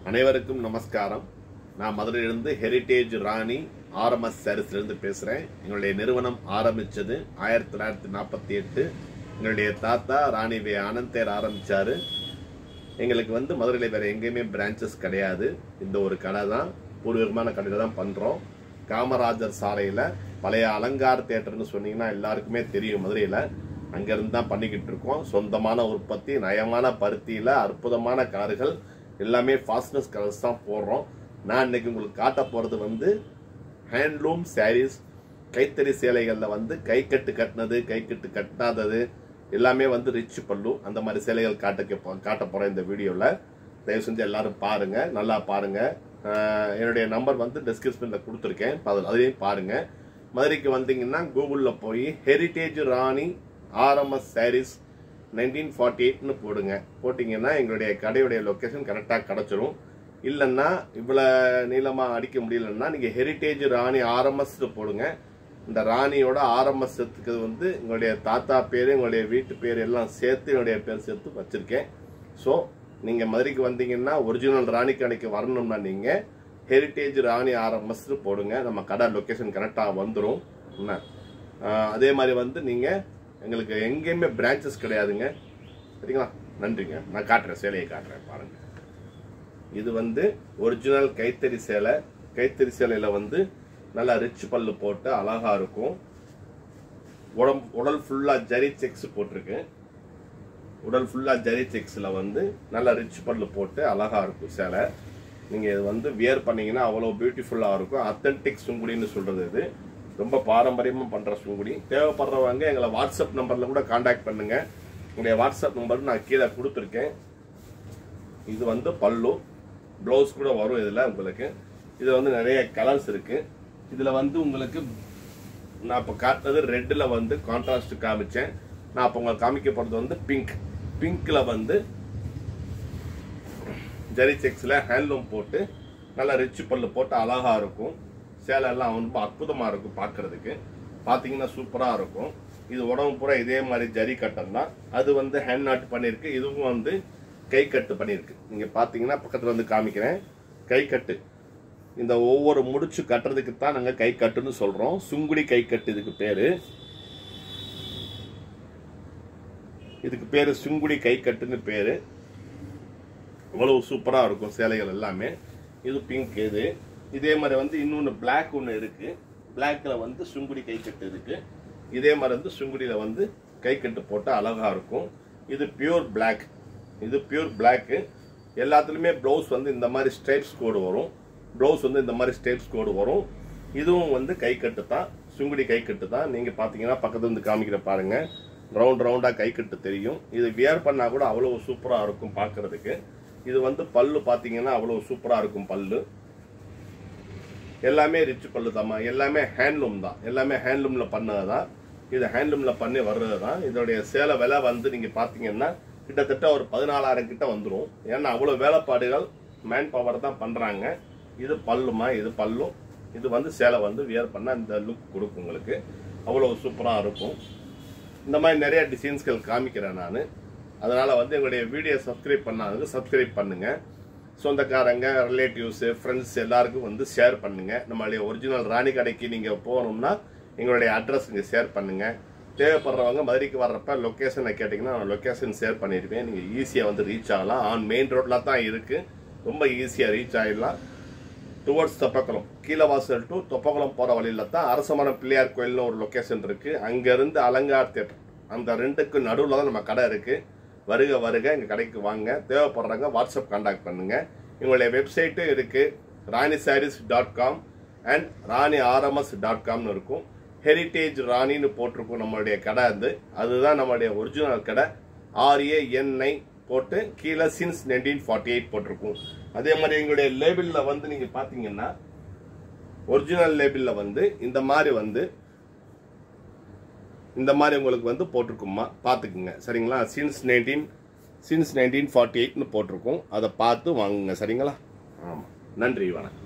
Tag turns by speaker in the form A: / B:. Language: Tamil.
A: அனைவருக்கும் நமஸ்காரம் நான் மதுரையிலிருந்து ஹெரிட்டேஜ் ராணி ஆர்எம்எஸ் சாரீஸ்லேருந்து பேசுகிறேன் எங்களுடைய நிறுவனம் ஆரம்பித்தது ஆயிரத்தி தொள்ளாயிரத்தி நாற்பத்தி எட்டு எங்களுடைய தாத்தா ராணி வே ஆனந்தேர் ஆரம்பித்தார் எங்களுக்கு வந்து மதுரையில் வேறு எங்கேயுமே பிரான்ச்சஸ் கிடையாது இந்த ஒரு கடை தான் பூர்வீகமான கடையில் தான் பண்ணுறோம் காமராஜர் சாலையில் பழைய அலங்கார் தேட்டர்னு சொன்னீங்கன்னா எல்லாருக்குமே தெரியும் மதுரையில் அங்கேருந்து தான் பண்ணிக்கிட்டு இருக்கோம் சொந்தமான உற்பத்தி நயமான பருத்தியில் அற்புதமான கார்கள் எல்லாமே ஃபாஸ்ட்னஸ் கலர்ஸ் தான் போடுறோம் நான் இன்னைக்கு உங்களுக்கு காட்ட போகிறது வந்து ஹேண்ட்லூம் சாரீஸ் கைத்தறி சேலைகளில் வந்து கை கட்டு கட்டினது கை கட்டு கட்டாதது எல்லாமே வந்து ரிச் பல்லு அந்த மாதிரி சேலைகள் காட்ட காட்ட போகிறேன் இந்த வீடியோவில் தயவு செஞ்சு எல்லாரும் பாருங்க நல்லா பாருங்க ஆஹ் என்னுடைய நம்பர் வந்து டிஸ்கிரிப்ஷனில் கொடுத்துருக்கேன் அது- அதையும் பாருங்க மதுரைக்கு வந்தீங்கன்னா கூகுளில் போய் heritage Rani RMS sarees nineteen forty எயிட்னு போடுங்க போட்டிங்கன்னா எங்களுடைய கடையுடைய லொக்கேஷன் கரெக்டாக கிடச்சிரும் இல்லைன்னா இவ்வளோ நீளமாக அடிக்க முடியலன்னா நீங்கள் ஹெரிட்டேஜ் ராணி ஆர்எம்எஸ் போடுங்க இந்த ராணியோட ஆரம்பத்துக்கு வந்து எங்களுடைய தாத்தா பேர் எங்களுடைய வீட்டு பேர் எல்லாம் சேர்த்து என்னுடைய பேர் சேர்த்து வச்சுருக்கேன் ஸோ நீங்கள் மதுரைக்கு வந்தீங்கன்னா ஒரிஜினல் ராணி கடைக்கு வரணும்னா நீங்கள் ஹெரிட்டேஜ் ராணி ஆர்எம்எஸ் போடுங்க நம்ம கடை லொக்கேஷன் கரெக்டாக வந்துடும் என்ன ஆஹ் அதே மாதிரி வந்து நீங்கள் எங்களுக்கு எங்கேயுமே பிரான்ச்சஸ் கிடையாதுங்க சரிங்களா நன்றிங்க நான் காட்டுறேன் சேலையை காட்டுறேன் பாருங்க இது வந்து ஒரிஜினல் கைத்தறி சேலை கைத்தறி சேலையில வந்து நல்லா ரிச் பல்லு போட்டு அழகா இருக்கும் உடம்பு உடல் ஃபுல்லா ஜரி செக்ஸ் போட்டிருக்கு உடல் ஃபுல்லா ஜரி செக்ஸ்ல வந்து நல்லா ரிச் பல்லு போட்டு அழகா இருக்கும் சேலை நீங்க இது வந்து வியர் பண்ணீங்கன்னா அவ்வளவு பியூட்டிஃபுல்லா இருக்கும் அத்தன்டிக் சுங்குடின்னு சொல்றது இது ரொம்ப பாரம்பரியமா பண்ற சுங்குடி தேவைப்படுறவங்க எங்களை வாட்ஸ்அப் நம்பர்ல கூட காண்டாக்ட் பண்ணுங்க உங்களுடைய வாட்ஸ்அப் நம்பர் நான் கீழே கொடுத்துருக்கேன் இது வந்து பல்லு ப்ளவுஸ் கூட வரும் இதில் உங்களுக்கு இதில் வந்து நிறைய கலர்ஸ் இருக்கு இதில் வந்து உங்களுக்கு நான் இப்போ காட்டினது ரெட்டில் வந்து கான்ட்ராஸ்ட் காமிச்சேன் நான் இப்போ உங்களுக்கு காமிக்க போகிறது வந்து பிங்க் பிங்க்கில் வந்து ஜரி செக்ஸில் ஹேண்ட்லூம் போட்டு நல்லா ரிச் பல்லு போட்டு அழகாக இருக்கும் சேலை எல்லாம் ரொம்ப அற்புதமாக இருக்கும் பார்க்கறதுக்கு பார்த்தீங்கன்னா சூப்பராக இருக்கும் இது உடம்பு பூரா இதே மாதிரி ஜரி கட்டம் தான் அது வந்து ஹேண்ட் நாட் பண்ணியிருக்கு இதுவும் வந்து கை கட்டு பண்ணியிருக்கு நீங்கள் பார்த்தீங்கன்னா பக்கத்தில் வந்து காமிக்கிறேன் கை கட்டு இந்த ஒவ்வொரு முடிச்சு கட்டுறதுக்கு தான் நாங்கள் கை கட்டுன்னு சொல்கிறோம் சுங்குடி கை கட்டு இதுக்கு பேர் இதுக்கு பேர் சுங்குடி கை கட்டுன்னு பேர் அவ்வளவு சூப்பராக இருக்கும் சேலைகள் எல்லாமே இது பிங்க் இது இதே மாதிரி வந்து இன்னொன்று Black ஒன்று இருக்கு பிளாக்ல வந்து சுங்குடி கை கட்டு இருக்கு இதே மாதிரி வந்து சுங்குடியில் வந்து கை கட்டு போட்டால் அழகா இருக்கும் இது பியூர் Black இது பியூர் Black எல்லாத்துலேயுமே ப்ளவுஸ் வந்து இந்த மாதிரி ஸ்ட்ரைப்ஸ் கோடு வரும் ப்ளவுஸ் வந்து இந்த மாதிரி ஸ்ட்ரைப்ஸ் கோடு வரும் இதுவும் வந்து கை கட்டு தான் சுங்குடி கை கட்டு தான் நீங்கள் பார்த்தீங்கன்னா பக்கத்துல இருந்து காமிக்கிற பாருங்க ரவுண்ட் ரவுண்டாக கை கட்டு தெரியும் இது வியர் பண்ணால் கூட அவ்வளோ சூப்பராக இருக்கும் பார்க்கறதுக்கு இது வந்து பல்லு பார்த்தீங்கன்னா அவ்வளோ சூப்பராக இருக்கும் பல்லு எல்லாமே ரிச் பல்லு தாம்மா எல்லாமே ஹேண்ட்லூம் தான் எல்லாமே ஹேண்ட்லூமில் பண்ணது தான் இது ஹேண்ட்லூமில் பண்ணி வர்றது தான் இதோடைய சேலை விலை வந்து நீங்கள் பார்த்தீங்கன்னா கிட்டத்தட்ட ஒரு பதினாலாயிரம் கிட்ட வந்துடும் ஏன்னா அவ்வளோ வேலைப்பாடுகள் மேன் பவர் தான் பண்ணுறாங்க இது பல்லுமா இது பல்லும் இது வந்து சேலை வந்து வியர் பண்ணால் இந்த லுக் கொடுக்கும் உங்களுக்கு அவ்வளோ சூப்பராக இருக்கும் இந்த மாதிரி நிறைய டிசைன்ஸ்கள் காமிக்கிறேன் நான் அதனால வந்து எங்களுடைய வீடியோ சப்ஸ்கிரைப் பண்ணாதவங்க சப்ஸ்கிரைப் பண்ணுங்க சொந்தக்காரங்க ரிலேட்டிவ்ஸ் ஃப்ரெண்ட்ஸ் எல்லாருக்கும் வந்து ஷேர் பண்ணுங்க நம்மளுடைய ஒரிஜினல் ராணி கடைக்கு நீங்க போகணும்னா எங்களுடைய அட்ரஸ் இங்கே ஷேர் பண்ணுங்க தேவைப்படுறவங்க மதுரைக்கு வர்றப்ப லொக்கேஷனை கேட்டிங்கன்னா நான் லொக்கேஷன் ஷேர் பண்ணியிருப்பேன் நீங்கள் ஈஸியாக வந்து ரீச் ஆகலாம் ஆன் மெயின் ரோட்டில் தான் இருக்கு ரொம்ப ஈஸியாக ரீச் ஆகிடலாம் டுவர்ட்ஸ் தொப்பக்குளம் கீழவாசல் டு தொப்பக்குளம் போகிற வழியில தான் அரசமரம் பிள்ளையார் கோயில்னு ஒரு லொக்கேஷன் இருக்கு அங்கேருந்து அலங்கார் தேட்டர் அந்த ரெண்டுக்கு நடுவில் தான் நம்ம கடை இருக்கு வருக வருக எங்கள் கடைக்கு வாங்க தேவைப்படுறவங்க வாட்ஸ்அப் காண்டாக்ட் பண்ணுங்க எங்களுடைய வெப்சைட்டும் இருக்கு Rani sarees dot com and Rani RMS dot காம்னு இருக்கும் ஹெரிட்டேஜ் ராணின்னு போட்டிருக்கும் நம்மளுடைய கடை அது அதுதான் நம்மளுடைய ஒரிஜினல் கடை ஆர்ஏஎன்ஐ போட்டு கீழே சின்ஸ் நைன்டீன் ஃபார்ட்டி எயிட் போட்டிருக்கும் அதே மாதிரி எங்களுடைய லேபிளில் வந்து நீங்கள் பார்த்தீங்கன்னா ஒரிஜினல் லேபிளில் வந்து இந்த மாதிரி வந்து இந்த மாதிரி உங்களுக்கு வந்து போட்டிருக்குமா பார்த்துக்குங்க சரிங்களா since nineteen since nineteen forty எயிட்னு போட்டிருக்கும் அதை பார்த்து வாங்குங்க சரிங்களா ஆமாம் நன்றி வணக்கம்